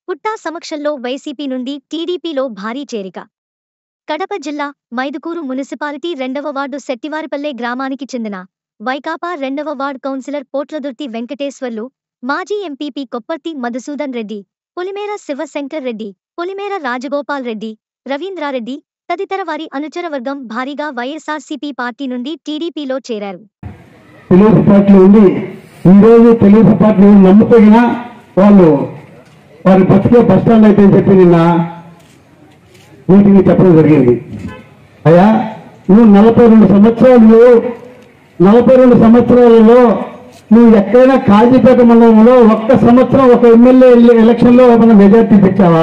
పుట్టా సమక్షంలో వైసీపీ నుండి టీడీపీలో భారీ చేరిక కడప జిల్లా మైదుకూరు మున్సిపాలిటీ రెండవ వార్డు శెట్టివారిపల్లె గ్రామానికి చెందిన వైకాపా రెండవ వార్డు కౌన్సిలర్ పోట్లదుర్తి వెంకటేశ్వర్లు మాజీ ఎంపీపీ కొప్పర్తి మధుసూదన్ రెడ్డి పులిమేర శివశంకర్ రెడ్డి పులిమేర రాజగోపాల్ రెడ్డి రవీంద్రారెడ్డి తదితర వారి అనుచర వర్గం భారీగా వైఎస్ఆర్సీపీ పార్టీ నుండి టీడీపీలో చేరారు తెలుగు పార్టీ ఉంది ఈరోజు తెలుగు పార్టీ నమ్ముకోగినా వాళ్ళు వారి బతికే బస్ స్టాండ్ అయితే అని చెప్పి నిన్న మీటింగ్ చెప్పడం జరిగింది అయ్యా నువ్వు నలభై రెండు సంవత్సరాలు నలభై రెండు సంవత్సరాలలో నువ్వు ఎక్కడైనా కాజీపేట మండలంలో ఒక్క సంవత్సరం ఒక ఎమ్మెల్యే ఎలక్షన్లో మన మెజార్టీ తెచ్చావా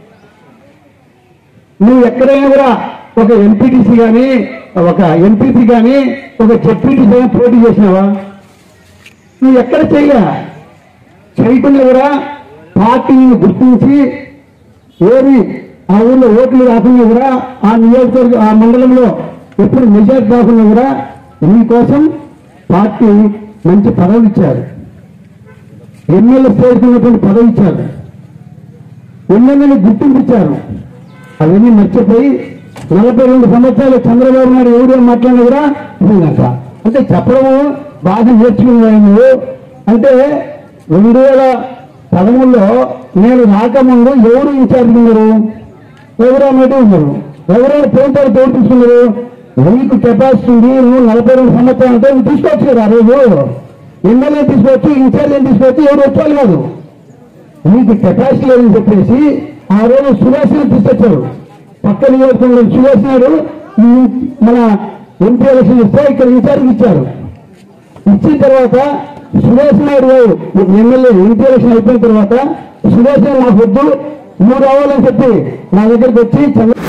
నువ్వు ఎక్కడైనా కూడా ఒక ఎంపీటీసీ కానీ ఒక ఎంపీపీ కానీ ఒక జెడ్పీటీసీ కానీ పోటీ చేసినావా నువ్వు ఎక్కడ చేయలే చేయకుండా కూడా పార్టీని గుర్తించి ఏది ఆ ఊళ్ళో ఓట్లు రాకుండా కూడా ఆ నియోజకవర్గ ఆ మండలంలో ఎప్పుడు మెజార్టీ రాకుండా కూడా మీకోసం పార్టీ మంచి పదవి ఇచ్చారు ఎమ్మెల్యే స్థాయికి ఉన్నటువంటి పదవి ఇచ్చారు ఎమ్మెల్యేని గుర్తింపు ఇచ్చారు అవన్నీ మర్చిపోయి నలభై రెండు సంవత్సరాలు చంద్రబాబు నాయుడు ఎవరు ఏం మాట్లాడినా కూడా పోయిందంట అంటే చెప్పడము బాగా నేర్చుకున్నాయి నువ్వు అంటే రెండు వేల పదమూడులో నేను రాకముందు ఎవరు ఇన్ఛార్జ్ ఉన్నారు ఎవరు అన్నట్టు ఉన్నారు ఎవరైనా పోయిన తర్వాత ఎవరు తీసుకున్నారు నీకు కెపాసిటీ ఉంది నువ్వు నలభై రెండు సంవత్సరాలు అంటే నువ్వు తీసుకోవచ్చు కదా ఆ రోజు ఎమ్మెల్యే తీసుకోవచ్చు ఇన్ఛార్జ్ తీసుకోవచ్చు ఎవరు వచ్చారు కాదు మీకు కెపాసిటీ లేదని చెప్పేసి ఆ రోజు సురేష్ నాయుడు తీసుకొచ్చారు పక్క నియోజకవర్గంలో సురేష్ నాయుడు ఈ మన ఎంపీ ఎలక్షన్ ఇస్తే ఇక్కడ ఇన్ఛార్జ్ ఇచ్చారు ఇచ్చిన తర్వాత సురేష్ నాయుడు గారు ఎమ్మెల్యే ఎంపీ ఎలక్షన్ అయిపోయిన తర్వాత సురేష్ నాయుడు నాకు వద్దు నువ్వు రావాలని చెప్పి నా దగ్గరికి వచ్చి చంద్ర